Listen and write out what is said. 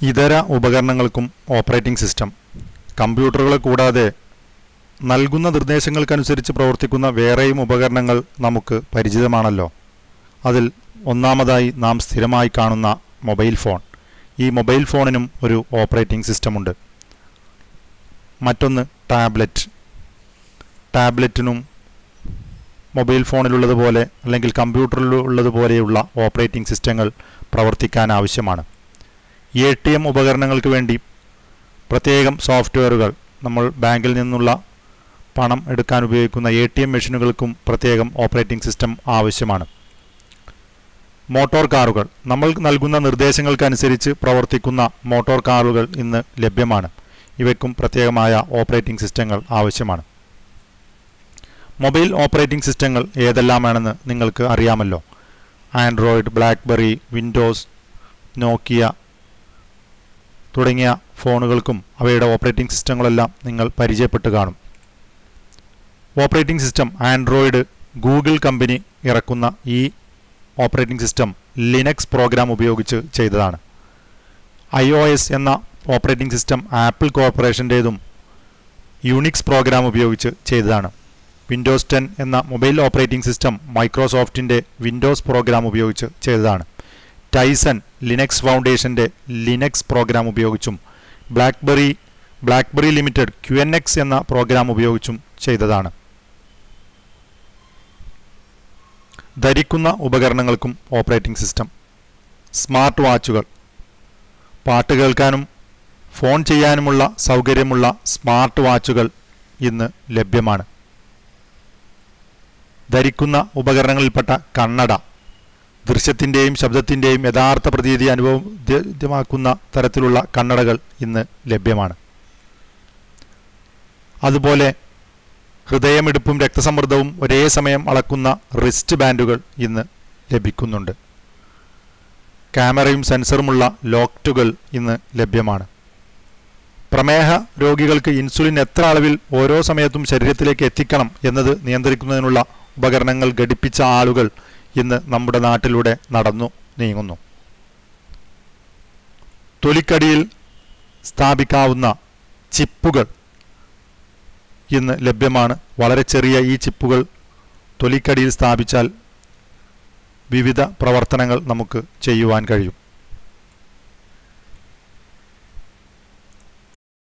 ഇതര ഉപകരണങ്ങൾക്കും operating system കമ്പ്യൂട്ടറുകളെ കൂടാതെ നൽകുന്ന നിർദ്ദേശങ്ങൾക്കനുസരിച്ച് പ്രവർത്തിക്കുന്ന വേറെയും ഉപകരണങ്ങൾ നമുക്ക് പരിചിതമാണല്ലോ അതിൽ ഒന്നാമതായി നാം സ്ഥിരമായി കാണുന്ന മൊബൈൽ ഫോൺ ഈ മൊബൈൽ ഫോണിനും ഒരു ഓപ്പറേറ്റിംഗ് സിസ്റ്റമുണ്ട് മറ്റൊന്ന് ടാബ്ലറ്റ് ടാബ്ലറ്റിനും മൊബൈൽ ഫോണിലുള്ളതുപോലെ അല്ലെങ്കിൽ കമ്പ്യൂട്ടറിലുള്ളതുപോലെയുള്ള ഓപ്പറേറ്റിംഗ് സിസ്റ്റങ്ങൾ പ്രവർത്തിക്കാൻ ആവശ്യമാണ് എ ടി എം ഉപകരണങ്ങൾക്ക് വേണ്ടി പ്രത്യേകം സോഫ്റ്റ്വെയറുകൾ നമ്മൾ ബാങ്കിൽ നിന്നുള്ള പണം എടുക്കാൻ ഉപയോഗിക്കുന്ന എ ടി എം മെഷീനുകൾക്കും പ്രത്യേകം ഓപ്പറേറ്റിംഗ് സിസ്റ്റം ആവശ്യമാണ് മോട്ടോർ കാറുകൾ നമ്മൾ നൽകുന്ന നിർദ്ദേശങ്ങൾക്കനുസരിച്ച് പ്രവർത്തിക്കുന്ന മോട്ടോർ കാറുകൾ ഇന്ന് ലഭ്യമാണ് ഇവയ്ക്കും പ്രത്യേകമായ ഓപ്പറേറ്റിംഗ് സിസ്റ്റങ്ങൾ ആവശ്യമാണ് മൊബൈൽ ഓപ്പറേറ്റിംഗ് സിസ്റ്റങ്ങൾ ഏതെല്ലാമാണെന്ന് നിങ്ങൾക്ക് അറിയാമല്ലോ ആൻഡ്രോയിഡ് ബ്ലാക്ക്ബെറി വിൻഡോസ് നോക്കിയ തുടങ്ങിയ ഫോണുകൾക്കും അവയുടെ ഓപ്പറേറ്റിംഗ് സിസ്റ്റങ്ങളെല്ലാം നിങ്ങൾ പരിചയപ്പെട്ട് കാണും operating system Android Google company ഇറക്കുന്ന ഈ ഓപ്പറേറ്റിംഗ് സിസ്റ്റം ലിനക്സ് പ്രോഗ്രാം ഉപയോഗിച്ച് ചെയ്തതാണ് ഐ ഒ എസ് എന്ന ഓപ്പറേറ്റിംഗ് സിസ്റ്റം ആപ്പിൾ കോർപ്പറേഷൻ്റേതും യുണിക്സ് പ്രോഗ്രാം ഉപയോഗിച്ച് ചെയ്തതാണ് വിൻഡോസ് ടെൻ എന്ന മൊബൈൽ ഓപ്പറേറ്റിംഗ് സിസ്റ്റം മൈക്രോസോഫ്റ്റിൻ്റെ വിൻഡോസ് പ്രോഗ്രാം ഉപയോഗിച്ച് ചെയ്തതാണ് ടൈസൺ ലിനക്സ് ഫൗണ്ടേഷൻ്റെ ലിനക്സ് പ്രോഗ്രാം ഉപയോഗിച്ചും BlackBerry BlackBerry limited Q N X എന്ന പ്രോഗ്രാം ഉപയോഗിച്ചും ചെയ്തതാണ് ധരിക്കുന്ന ഉപകരണങ്ങൾക്കും ഓപ്പറേറ്റിംഗ് സിസ്റ്റം സ്മാർട്ട് വാച്ചുകൾ പാട്ട് കേൾക്കാനും ഫോൺ ചെയ്യാനുമുള്ള സൗകര്യമുള്ള സ്മാർട്ട് വാച്ചുകൾ ഇന്ന് ലഭ്യമാണ് ധരിക്കുന്ന ഉപകരണങ്ങളിൽപ്പെട്ട കണ്ണട ദൃശ്യത്തിൻ്റെയും ശബ്ദത്തിൻ്റെയും യഥാർത്ഥ പ്രതീതി അനുഭവമാക്കുന്ന തരത്തിലുള്ള കണ്ണടകൾ ഇന്ന് ലഭ്യമാണ് അതുപോലെ ഹൃദയമിടിപ്പും രക്തസമ്മർദ്ദവും ഒരേ സമയം അളക്കുന്ന റിസ്റ്റ് ബാൻഡുകൾ ഇന്ന് ലഭിക്കുന്നുണ്ട് ക്യാമറയും സെൻസറുമുള്ള ലോക്റ്റുകൾ ഇന്ന് ലഭ്യമാണ് പ്രമേഹ രോഗികൾക്ക് ഇൻസുലിൻ എത്ര അളവിൽ ഓരോ സമയത്തും ശരീരത്തിലേക്ക് എത്തിക്കണം എന്നത് നിയന്ത്രിക്കുന്നതിനുള്ള ഉപകരണങ്ങൾ ഘടിപ്പിച്ച ആളുകൾ ഇന്ന് നമ്മുടെ നാട്ടിലൂടെ നടന്നു നീങ്ങുന്നു തൊലിക്കടിയിൽ സ്ഥാപിക്കാവുന്ന ചിപ്പുകൾ ഇന്ന് ലഭ്യമാണ് വളരെ ചെറിയ ഈ ചിപ്പുകൾ തൊലിക്കടിയിൽ സ്ഥാപിച്ചാൽ വിവിധ പ്രവർത്തനങ്ങൾ നമുക്ക് ചെയ്യുവാൻ കഴിയും